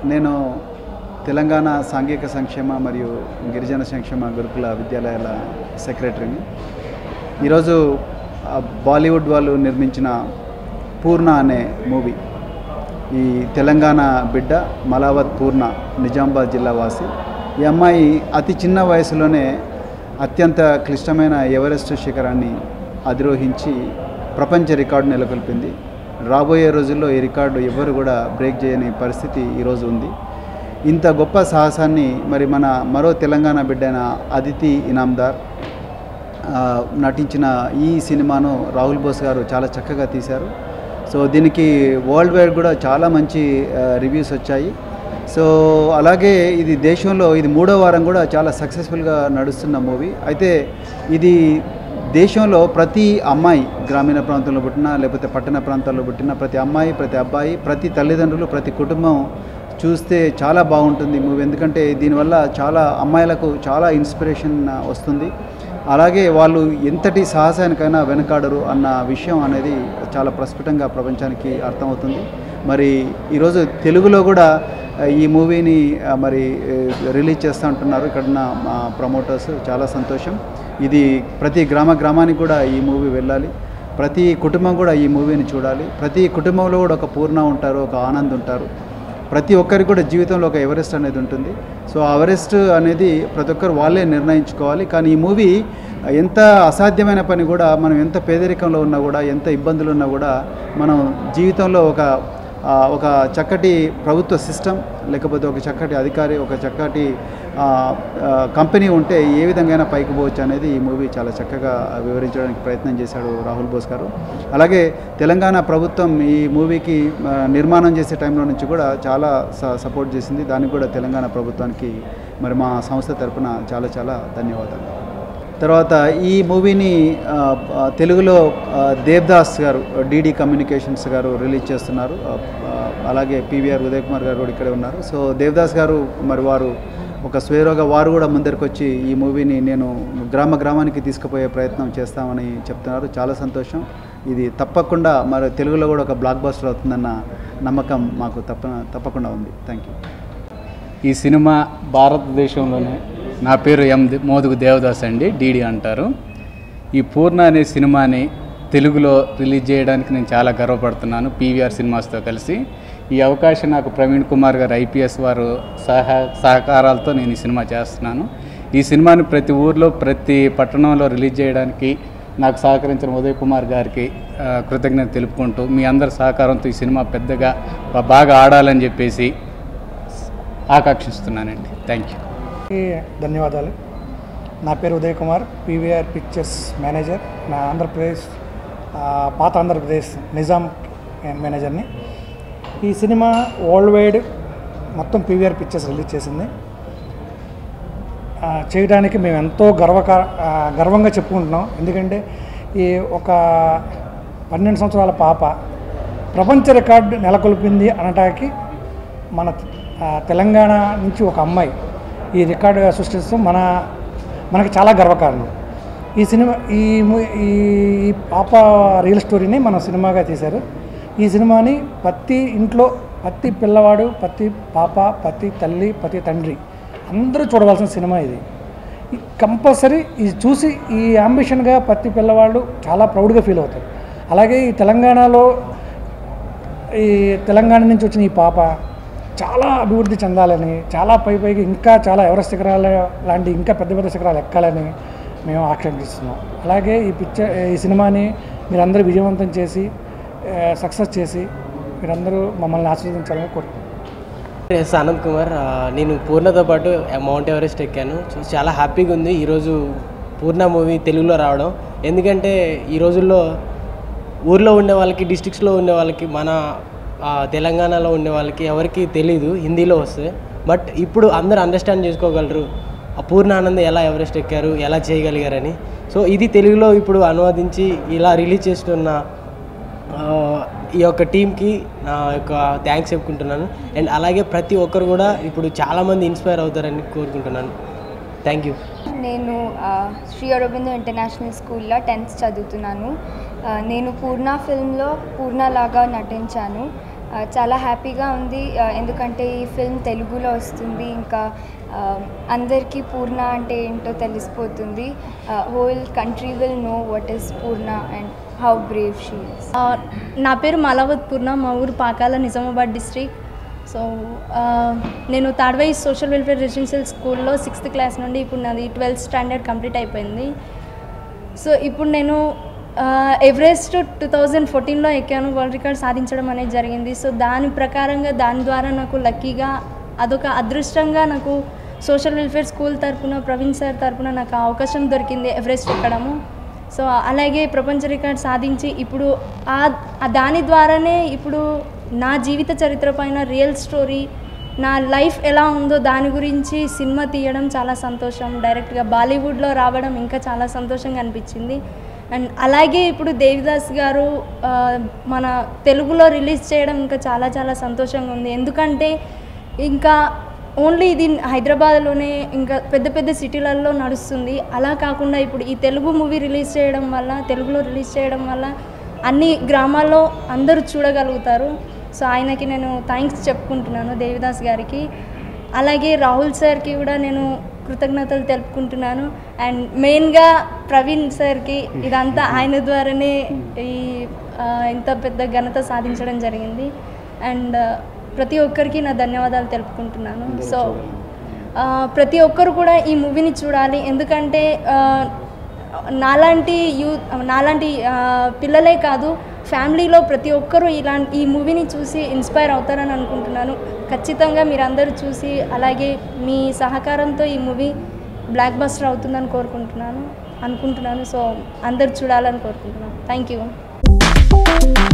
నేను తెలంగాణ సాంఘిక సంక్షేమ మరియు గిరిజన సంక్షేమ గురుకుల విద్యాలయాల సెక్రటరీని ఈరోజు ఆ, బాలీవుడ్ వాళ్ళు నిర్మించిన పూర్ణ అనే మూవీ ఈ తెలంగాణ బిడ్డ మలావత్ పూర్ణ నిజామాబాద్ జిల్లా వాసి ఈ అమ్మాయి అతి చిన్న వయసులోనే అత్యంత క్లిష్టమైన ఎవరెస్ట్ శిఖరాన్ని అధిరోహించి ప్రపంచ రికార్డు నెలకొల్పింది రాబోయే రోజుల్లో ఈ రికార్డు ఎవరు కూడా బ్రేక్ చేయని పరిస్థితి ఈరోజు ఉంది ఇంత గొప్ప సాహసాన్ని మరి మన మరో తెలంగాణ బిడ్డైన అదితి ఇనామ్దార్ ఆ, నటించిన ఈ సినిమాను రాహుల్ బోస్ గారు చాలా చక్కగా తీశారు సో దీనికి వరల్డ్ వైడ్ కూడా చాలా మంచి రివ్యూస్ వచ్చాయి సో అలాగే ఇది దేశంలో ఇది మూడో వారం కూడా చాలా సక్సెస్ఫుల్గా నడుస్తున్న మూవీ అయితే ఇది దేశంలో ప్రతి అమ్మాయి గ్రామీణ ప్రాంతంలో పుట్టిన లేకపోతే పట్టణ ప్రాంతాల్లో పుట్టిన ప్రతి అమ్మాయి ప్రతి అబ్బాయి ప్రతి తల్లిదండ్రులు ప్రతి కుటుంబం చూస్తే చాలా బాగుంటుంది మూవీ ఎందుకంటే దీనివల్ల చాలా అమ్మాయిలకు చాలా ఇన్స్పిరేషన్ వస్తుంది అలాగే వాళ్ళు ఎంతటి సాహసానికైనా వెనకాడరు అన్న విషయం అనేది చాలా ప్రస్ఫుటంగా ప్రపంచానికి అర్థమవుతుంది మరి ఈరోజు తెలుగులో కూడా ఆ, ఈ మూవీని ఆ, మరి ఏ, రిలీజ్ చేస్తూ ఉంటున్నారు ఇక్కడ ఉన్న మా ప్రమోటర్స్ చాలా సంతోషం ఇది ప్రతి గ్రామ గ్రామానికి కూడా ఈ మూవీ వెళ్ళాలి ప్రతి కుటుంబం కూడా ఈ మూవీని చూడాలి ప్రతి కుటుంబంలో కూడా ఒక పూర్ణ ఉంటారు ఒక ఆనంద్ ఉంటారు ప్రతి ఒక్కరికి కూడా జీవితంలో ఒక ఎవరెస్ట్ అనేది ఉంటుంది సో ఆ ఎవరెస్ట్ అనేది ప్రతి ఒక్కరు వాళ్ళే నిర్ణయించుకోవాలి కానీ ఈ మూవీ ఎంత అసాధ్యమైన పని కూడా మనం ఎంత పేదరికంలో ఉన్నా కూడా ఎంత ఇబ్బందులు ఉన్నా కూడా మనం జీవితంలో ఒక ఆ, ఒక చక్కటి ప్రభుత్వ సిస్టమ్ లేకపోతే ఒక చక్కటి అధికారి ఒక చక్కటి ఆ, ఆ, కంపెనీ ఉంటే ఏ విధంగా పైకి పోవచ్చు అనేది ఈ మూవీ చాలా చక్కగా వివరించడానికి ప్రయత్నం చేశాడు రాహుల్ బోస్ గారు అలాగే తెలంగాణ ప్రభుత్వం ఈ మూవీకి ఆ, నిర్మాణం చేసే టైంలో నుంచి కూడా చాలా స- సపోర్ట్ చేసింది దానికి కూడా తెలంగాణ ప్రభుత్వానికి మరి మా సంస్థ తరపున చాలా చాలా ధన్యవాదాలు తర్వాత ఈ మూవీని ఆ, ఆ, తెలుగులో ఆ, దేవ్దాస్ గారు డీడీ కమ్యూనికేషన్స్ గారు రిలీజ్ చేస్తున్నారు ఆ, ఆ, అలాగే పీవీఆర్ ఉదయ్ కుమార్ గారు కూడా ఇక్కడే ఉన్నారు సో దేవ్దాస్ గారు మరి వారు ఒక స్వేరోగా వారు కూడా ముందరికి వచ్చి ఈ మూవీని నేను గ్రామ గ్రామానికి తీసుకుపోయే ప్రయత్నం చేస్తామని చెప్తున్నారు చాలా సంతోషం ఇది తప్పకుండా మరి తెలుగులో కూడా ఒక బ్లాక్ బస్టర్ అవుతుందన్న నమ్మకం మాకు తప్ప తప్పకుండా ఉంది థ్యాంక్ యూ ఈ సినిమా భారతదేశంలోనే నా పేరు ఎం దే- మోదుగు దేవదాస్ అండి డీడీ అంటారు ఈ పూర్ణ అనే సినిమాని తెలుగులో రిలీజ్ చేయడానికి నేను చాలా గర్వపడుతున్నాను పీవీఆర్ సినిమాస్తో కలిసి ఈ అవకాశం నాకు ప్రవీణ్ కుమార్ గారు ఐపీఎస్ వారు సహా సహకారాలతో నేను ఈ సినిమా చేస్తున్నాను ఈ సినిమాని ప్రతి ఊర్లో ప్రతి పట్టణంలో రిలీజ్ చేయడానికి నాకు సహకరించిన ఉదయ్ కుమార్ గారికి ఆ, కృతజ్ఞత తెలుపుకుంటూ మీ అందరి సహకారంతో ఈ సినిమా పెద్దగా బా- బాగా ఆడాలని చెప్పేసి ఆకాంక్షిస్తున్నానండి థ్యాంక్ యూ ఈ ధన్యవాదాలు నా పేరు Uday Kumar PVR pictures manager నా ఆంధ్రప్రదేశ్ ఆ, పాత ఆంధ్రప్రదేశ్ నిజాం మేనేజర్ని ఈ సినిమా వరల్డ్ వైడ్ మొత్తం పీవీఆర్ పిక్చర్స్ రిలీజ్ చేసింది ఆ, చేయడానికి మేము ఎంతో గర్వక ఆ, గర్వంగా చెప్పుకుంటున్నాం ఎందుకంటే ఈ ఒక పన్నెండు సంవత్సరాల పాప ప్రపంచ రికార్డు నెలకొల్పింది అనటానికి మన ఆ, తెలంగాణ నుంచి ఒక అమ్మాయి ఈ రికార్డు సృష్టిస్తూ మన మనకి చాలా గర్వకారణం ఈ సినిమా ఈ ము- ఈ ఈ పాప రియల్ స్టోరీని మన సినిమాగా తీశారు ఈ సినిమాని ప్రతి ఇంట్లో ప్రతి పిల్లవాడు ప్రతి పాప ప్రతి తల్లి ప్రతి తండ్రి అందరూ చూడవలసిన సినిమా ఇది కంపల్సరీ ఇది చూసి ఈ అంబిషన్గా ప్రతి పిల్లవాళ్ళు చాలా ప్రౌడ్గా ఫీల్ అవుతారు అలాగే ఈ తెలంగాణలో ఈ తెలంగాణ నుంచి వచ్చిన ఈ పాప చాలా అభివృద్ధి చెందాలని చాలా పై పైకి ఇంకా చాలా ఎవరెస్ట్ శిఖరాలు లాంటి ఇంకా పెద్ద పెద్ద శిఖరాలు ఎక్కాలని మేము ఆకాంక్షిస్తున్నాం అలాగే ఈ పిక్చర్ ఈ సినిమాని మీరందరూ విజయవంతం చేసి సక్సెస్ చేసి మీరందరూ మమ్మల్ని ఆశీర్వదించాలని కోరుకుంటున్నాం ఎస్ ఆనంద్ కుమార్ ఆ, నేను పూర్ణతో పాటు మౌంట్ ఎవరెస్ట్ ఎక్కాను చూ- చాలా హ్యాపీగా ఉంది ఈరోజు పూర్ణ మూవీ తెలుగులో రావడం ఎందుకంటే ఈ రోజుల్లో ఊర్లో ఉండే వాళ్ళకి డిస్ట్రిక్ట్స్లో ఉండే వాళ్ళకి మన ఆ, తెలంగాణలో ఉండే వాళ్ళకి ఎవరికి తెలీదు హిందీలో వస్తే బట్ ఇప్పుడు అందరూ అండర్స్టాండ్ చేసుకోగలరు ఆ పూర్ణ ఆనంద్ ఎలా ఎవరెస్ట్ ఎక్కారు ఎలా చేయగలిగారని సో ఇది తెలుగులో ఇప్పుడు అనువదించి ఇలా రిలీజ్ చేస్తున్న ఆ, ఈ యొక్క టీంకి నా యొక్క థ్యాంక్స్ చెప్పుకుంటున్నాను అండ్ అలాగే ప్రతి ఒక్కరు కూడా ఇప్పుడు చాలామంది ఇన్స్పైర్ అవుతారని కోరుకుంటున్నాను థ్యాంక్ యూ నేను ఆ, శ్రీ అరవిందో ఇంటర్నేషనల్ స్కూల్లో టెన్త్ చదువుతున్నాను ఆ, నేను పూర్ణ ఫిల్మ్లో పూర్ణ లాగా నటించాను ఆ, చాలా హ్యాపీగా ఉంది ఆ, ఎందుకంటే ఈ ఫిల్మ్ తెలుగులో వస్తుంది ఇంకా ఆ, అందరికీ పూర్ణ అంటే ఏంటో తెలిసిపోతుంది whole country will know what is Purna and how brave she is ఆ, నా పేరు మాలావత్ పూర్ణ మా ఊరు పాకాల నిజామాబాద్ డిస్ట్రిక్ట్ సో ఆ, నేను తాడ్వై సోషల్ వెల్ఫేర్ రెసిడెన్షియల్ స్కూల్లో సిక్స్త్ క్లాస్ నుండి ఇప్పుడు నాది ట్వెల్త్ స్టాండర్డ్ కంప్లీట్ అయిపోయింది సో ఇప్పుడు నేను ఆ, ఎవరెస్ట్ టూ థౌజండ్ ఫోర్టీన్లో ఎక్కాను వరల్డ్ రికార్డ్ సాధించడం అనేది జరిగింది సో దాని ప్రకారంగా దాని ద్వారా నాకు లక్కీగా అదొక అదృష్టంగా నాకు సోషల్ వెల్ఫేర్ స్కూల్ తరపున ప్రవీణ్ సార్ తరపున నాకు ఆ అవకాశం దొరికింది ఎవరెస్ట్ ఎక్కడము సో అలాగే ప్రపంచ రికార్డ్ సాధించి ఇప్పుడు ఆ ఆ దాని ద్వారానే ఇప్పుడు నా జీవిత చరిత్ర పైన రియల్ స్టోరీ నా లైఫ్ ఎలా ఉందో దాని గురించి సినిమా తీయడం చాలా సంతోషం డైరెక్ట్గా బాలీవుడ్లో రావడం ఇంకా చాలా సంతోషంగా అనిపించింది అండ్ అలాగే ఇప్పుడు దేవిదాస్ గారు ఆ, మన తెలుగులో రిలీజ్ చేయడం ఇంకా చాలా చాలా సంతోషంగా ఉంది ఎందుకంటే ఇంకా ఓన్లీ ఇది హైదరాబాద్లోనే ఇంకా పెద్ద పెద్ద సిటీలలో నడుస్తుంది అలా కాకుండా ఇప్పుడు ఈ తెలుగు మూవీ రిలీజ్ చేయడం వల్ల తెలుగులో రిలీజ్ చేయడం వల్ల అన్ని గ్రామాల్లో అందరూ చూడగలుగుతారు సో ఆయనకి నేను థ్యాంక్స్ చెప్పుకుంటున్నాను దేవిదాస్ గారికి అలాగే రాహుల్ సార్కి కూడా నేను కృతజ్ఞతలు తెలుపుకుంటున్నాను అండ్ మెయిన్గా ప్రవీణ్ సార్కి ఇదంతా ఆయన ద్వారానే ఈ ఆ, ఇంత పెద్ద ఘనత సాధించడం జరిగింది అండ్ ప్రతి ఒక్కరికి నా ధన్యవాదాలు తెలుపుకుంటున్నాను సో ఆ, ప్రతి ఒక్కరు కూడా ఈ మూవీని చూడాలి ఎందుకంటే ఆ, నాలాంటి యూత్ నాలాంటి ఆ, పిల్లలే కాదు ఫ్యామిలీలో ప్రతి ఒక్కరూ ఇలాంటి ఈ మూవీని చూసి ఇన్స్పైర్ అవుతారని అనుకుంటున్నాను ఖచ్చితంగా మీరందరూ చూసి అలాగే మీ సహకారంతో ఈ మూవీ బ్లాక్ బస్టర్ అవుతుందని కోరుకుంటున్నాను అనుకుంటున్నాను సో అందరు చూడాలని కోరుకుంటున్నాను థ్యాంక్ యూ